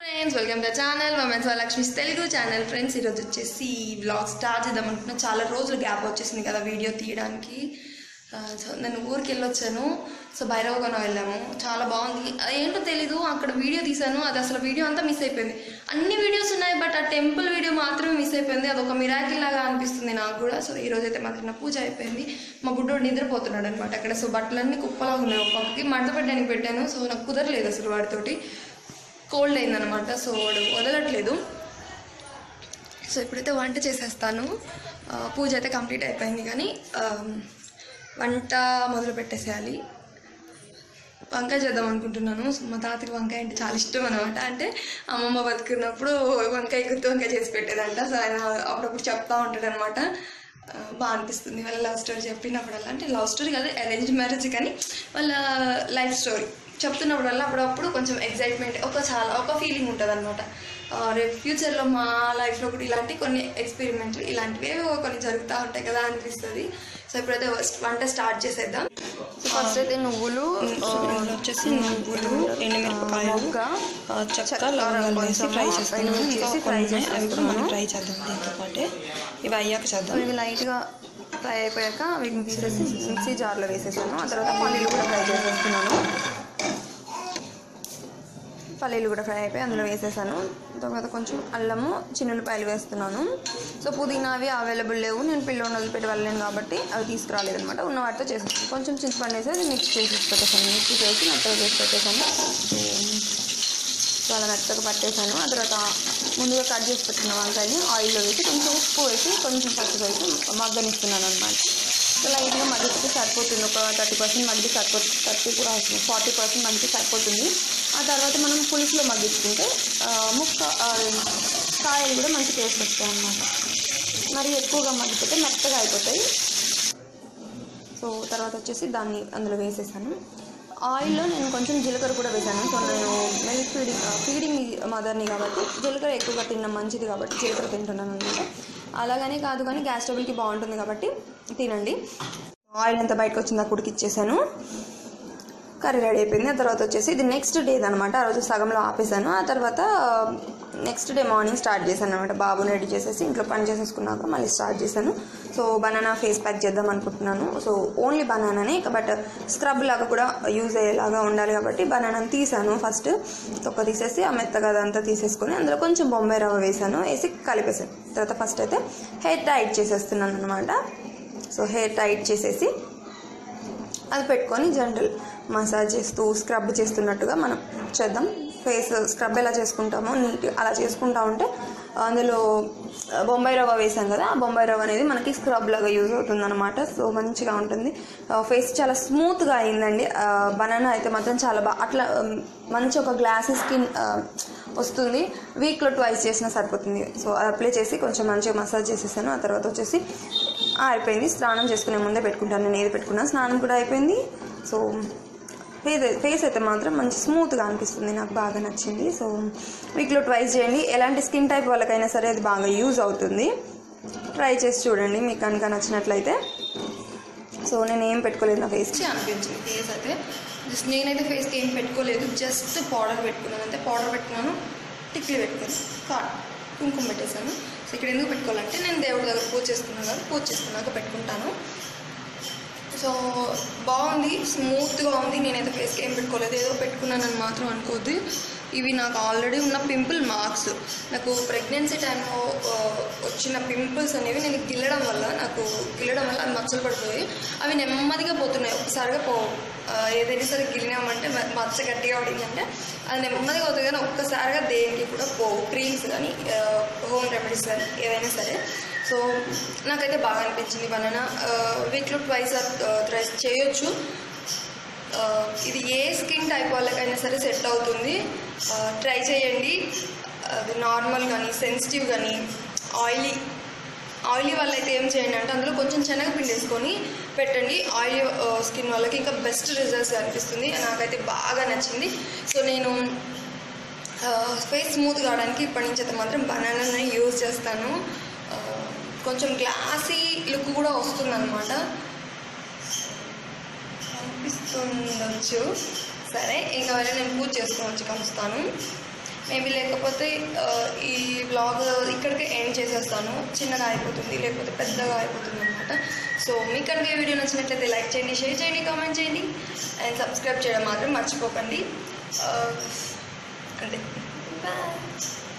Friends welcome to channel మమెన్స్ Lakshmi Telugu channel friends ఈరోజు వచ్చేసి వ్లాగ్ స్టార్ట్ చేద్దాం అనుకున్నా చాలా రోజులు గ్యాప్ వచ్చేసింది కదా వీడియో తీయడానికి ఆ, సో నేను ఊరికి వెళ్ళొచ్చాను సో భైరవగొన వెళ్ళాము చాలా బాగుంది అది ఏంటో తెలీదు అక్కడ వీడియో తీశాను అది అసలు వీడియో అంతా మిస్ అయిపోయింది అన్ని వీడియోస్ ఉన్నాయి బట్ ఆ టెంపుల్ వీడియో మాత్రమే మిస్ అయిపోయింది అది ఒక మిరాకిల్ లాగా అనిపిస్తుంది నాకు కూడా సో ఈ రోజు అయితే మాత్రం నా పూజ అయిపోయింది మా బుడ్డోడు నిద్రపోతున్నాడు అనమాట అక్కడ సో బట్టలన్నీ కుప్పలాగా ఉన్నాయి ఒక పక్కకి మడత పెట్టడానికి పెట్టాను సో నాకు కుదరలేదు అసలు వాడితోటి కోల్డ్ అయిందనమాట సో వాడు వదలట్లేదు సో ఇప్పుడైతే వంట చేసేస్తాను ఆ, పూజ అయితే కంప్లీట్ అయిపోయింది కానీ ఆ, వంట మొదలు పెట్టేసేయాలి వంకాయ చేద్దాం అనుకుంటున్నాను సో మా తాతకి వంకాయ అంటే చాలా ఇష్టం అనమాట అంటే అమ్మమ్మ బతుకున్నప్పుడు వంకాయ గుర్తు వంకాయ చేసి పెట్టేదంట సో ఆయన అప్పుడప్పుడు చెప్తా ఉంటాడు అనమాట బాగా అనిపిస్తుంది వాళ్ళ లవ్ స్టోరీ చెప్పినప్పుడల్లా అంటే లవ్ స్టోరీ కాదు అరేంజ్ మ్యారేజ్ కానీ వాళ్ళ లైఫ్ స్టోరీ చెప్తున్నప్పుడల్లా అప్పుడప్పుడు కొంచెం ఎగ్జైట్మెంట్ ఒక చాలా ఒక ఫీలింగ్ ఉంటుంది అనమాట రేపు ఫ్యూచర్లో మా లైఫ్లో కూడా ఇలాంటి కొన్ని ఎక్స్పెరిమెంట్లు ఇలాంటివి ఏవో కొన్ని జరుగుతూ ఉంటాయి కదా అనిపిస్తుంది సో ఇప్పుడైతే వంట స్టార్ట్ చేసేద్దాం సో ఫస్ట్ అయితే నువ్వులు వచ్చేసి నువ్వులు ఎండుమిరపకాయలు మొగ్గ, ఆ, చెక్క చెక్క, లవంగాలు వేసి ఫ్రై కొంచెము చేస్తున్నాను పైన ఇంకా చేసి కొన్ని ఫ్రై ఉన్నాయి. అవి కూడా మనం చేసేస్తున్నాను. ఫ్రై చేద్దాం దీంతో పాటే ఇవి అయ్యాక చేద్దాం ఇవి లైట్గా ఫ్రై అయిపోయాక వీటిని తీసేసి మిక్సీ జార్లో వేసేసాను ఆ తర్వాత పల్లీలు కూడా ఫ్రై చేసేస్తున్నాను పల్లీలు కూడా ఫ్రై అయిపోయి అందులో వేసేసాను తర్వాత కొంచెం అల్లము చిన్నులపాయలు వేస్తున్నాను సో పుదీనా అవి అవైలబుల్ లేవు నేను పిల్లోని వదిలిపెట్టి వెళ్ళలేను కాబట్టి అవి తీసుకురాలేదనమాట ఉన్న వాటితో చేసేసాను కొంచెం చింతపండు వేసి అది మిక్స్ చేసి పెట్టేసాను మిక్స్ చేసి మెత్తగా చేసి పెట్టేసాను చాలా మెత్తగా పట్టేసాను ఆ తర్వాత ముందుగా కట్ చేసి పెట్టిన వంకాయని ఆయిల్లో వేసి కొంచెం ఉప్పు వేసి కొంచెం పసుపు వేసి మగ్గనిస్తున్నాను అనమాట సో లైట్గా మగ్గితే సరిపోతుంది ఒక థర్టీ పర్సెంట్ మగ్గితే సరిపోతుంది థర్టీ కూడా అవసరం ఫార్టీ పర్సెంట్ మగ్గితే సరిపోతుంది ఆ తర్వాత మనం పులుసులో మగ్గించుకుంటే ఆ, ముక్క ఆ, కాయలు కూడా మంచి టేస్ట్ వస్తాయి అన్నమాట మరి ఎక్కువగా మగ్గిపోతే మెత్తగా అయిపోతాయి సో తర్వాత వచ్చేసి దాన్ని అందులో వేసేసాను ఆయిల్లో నేను కొంచెం జీలకర్ర కూడా వేసాను సో నేను మిల్క్ ఫీడింగ్ ఫీడింగ్ మదర్ని కాబట్టి జీలకర్ర ఎక్కువగా తినడం మంచిది కాబట్టి జీలకర్ర తింటున్నాను అనమాట అలాగనే కాదు కానీ గ్యాస్ ట్రబుల్కి బాగుంటుంది కాబట్టి తినండి ఆయిల్ అంతా బయటకు వచ్చిందా ఉడికిచ్చేసాను కర్రీ రెడీ అయిపోయింది ఆ తర్వాత వచ్చేసి ఇది నెక్స్ట్ డే అనమాట ఆ రోజు సగంలో ఆపేసాను ఆ తర్వాత నెక్స్ట్ డే మార్నింగ్ స్టార్ట్ చేశాను అనమాట బాబుని రెడీ చేసేసి ఇంట్లో పని చేసేసుకున్నాక మళ్ళీ స్టార్ట్ చేశాను సో బనానా ఫేస్ ప్యాక్ చేద్దాం అనుకుంటున్నాను సో ఓన్లీ బనానానే బట్ స్క్రబ్ లాగా కూడా యూజ్ అయ్యేలాగా ఉండాలి కాబట్టి బనానాని తీసాను ఫస్ట్ తొక్క తీసేసి ఆ మెత్తగా అదంతా తీసేసుకొని అందులో కొంచెం బొంబాయి రవ్వ వేసాను వేసి కలిపేసాను తర్వాత ఫస్ట్ అయితే హెయిర్ టైట్ చేసేస్తున్నాను అనమాట సో హెయిర్ టైట్ చేసేసి అది పెట్టుకొని జనరల్ మసాజ్ చేస్తూ స్క్రబ్ చేస్తున్నట్టుగా మనం చేద్దాం ఫేస్ స్క్రబ్ ఎలా చేసుకుంటామో నీట్ అలా చేసుకుంటా ఉంటే అందులో బొంబాయి రవ్వ వేసాం కదా ఆ బొంబాయి రవ్వ అనేది మనకి స్క్రబ్ లాగా యూజ్ అవుతుంది అనమాట సో మంచిగా ఉంటుంది ఫేస్ చాలా స్మూత్గా అయిందండి బనానా అయితే మాత్రం చాలా బాగా అట్లా ఉమ్, మంచి ఒక గ్లాసీ స్కిన్ వస్తుంది వీక్లో ట్వైస్ చేసినా సరిపోతుంది సో అది అప్లై చేసి కొంచెం మంచిగా మసాజ్ చేసేసాను ఆ తర్వాత వచ్చేసి అయిపోయింది స్నానం చేసుకునే ముందే పెట్టుకుంటాను నేను ఏది పెట్టుకున్నా స్నానం కూడా అయిపోయింది సో ఫేస్ ఫేస్ అయితే మాత్రం మంచి స్మూత్గా అనిపిస్తుంది నాకు బాగా నచ్చింది సో వీక్లో ట్వైస్ చేయండి ఎలాంటి స్కిన్ టైప్ వాళ్ళకైనా సరే అది బాగా యూజ్ అవుతుంది ట్రై చేసి చూడండి మీకు కనుక నచ్చినట్లయితే సో నేను ఏం పెట్టుకోలేదు నా ఫేస్ మంచిగా అనిపించింది ఫేస్ అయితే జస్ట్ నేనైతే ఫేస్కి ఏం పెట్టుకోలేదు జస్ట్ పౌడర్ పెట్టుకున్నాను అంతే పౌడర్ పెట్టుకున్నాను టిక్లీ పెట్టుకున్నాను కాట్ కుంకుమ పెట్టేశాను సో ఇక్కడ ఎందుకు పెట్టుకోవాలంటే నేను దేవుడి దగ్గర పూజ చేసుకున్నాను కదా పూజ చేసుకున్నాక పెట్టుకుంటాను సో బాగుంది స్మూత్గా ఉంది నేనైతే ఫేస్కి ఏం పెట్టుకోలేదు ఏదో పెట్టుకున్నానని మాత్రం అనుకోవద్దు ఇవి నాకు ఆల్రెడీ ఉన్న పింపుల్ మార్క్స్ నాకు ప్రెగ్నెన్సీ టైంలో ఆ, వచ్చిన పింపుల్స్ అనేవి నేను గిల్లడం వల్ల నాకు గిల్లడం వల్ల అవి మచ్చలు పడిపోయి అవి నెమ్మదిగా పోతున్నాయి ఒకసారిగా పో ఆ, ఏదైనా సరే గిలినామంటే మ- మచ్చ గట్టిగా పడిందంటే అది నెమ్మదిగా అవుతుంది కానీ ఒక్కసారిగా దేనికి కూడా పోవు క్రీమ్స్ కానీ హోమ్ రెమెడీస్ కానీ ఏదైనా సరే సో నాకైతే బాగా అనిపించింది బనానా వీక్లో ట్వైస్ ఆర్ థ్రైస్ చేయొచ్చు ఆ, ఇది ఏ స్కిన్ టైప్ వాళ్ళకైనా సరే సెట్ అవుతుంది ట్రై చేయండి అది నార్మల్ కానీ సెన్సిటివ్ కానీ ఆయిలీ ఆయిలీ వాళ్ళైతే ఏం చేయండి అంటే అందులో కొంచెం శనగపిండి వేసుకొని పెట్టండి ఆయిలీ స్కిన్ వాళ్ళకి ఇంకా బెస్ట్ రిజల్ట్స్ అనిపిస్తుంది నాకైతే బాగా నచ్చింది సో నేను ఫేస్ స్మూత్ కావడానికి ఇప్పటి నుంచి అయితే మాత్రం బనానాని యూజ్ చేస్తాను ఆ, కొంచెం గ్లాసీ లుక్ కూడా వస్తుందన్నమాట కనిపిస్తుండొచ్చు సరే ఇంకా వేరే నేను పూజ చేసుకొని వచ్చి కలుస్తాను మేబీ లేకపోతే ఆ, ఈ బ్లాగ్ ఇక్కడికే ఎండ్ చేసేస్తాను చిన్నగా అయిపోతుంది లేకపోతే పెద్దగా అయిపోతుంది అనమాట సో మీకు కనుక ఈ వీడియో నచ్చినట్లయితే లైక్ చేయండి షేర్ చేయండి కామెంట్ చేయండి అండ్ సబ్స్క్రైబ్ చేయడం మాత్రం మర్చిపోకండి ఆ, అంతే బాయ్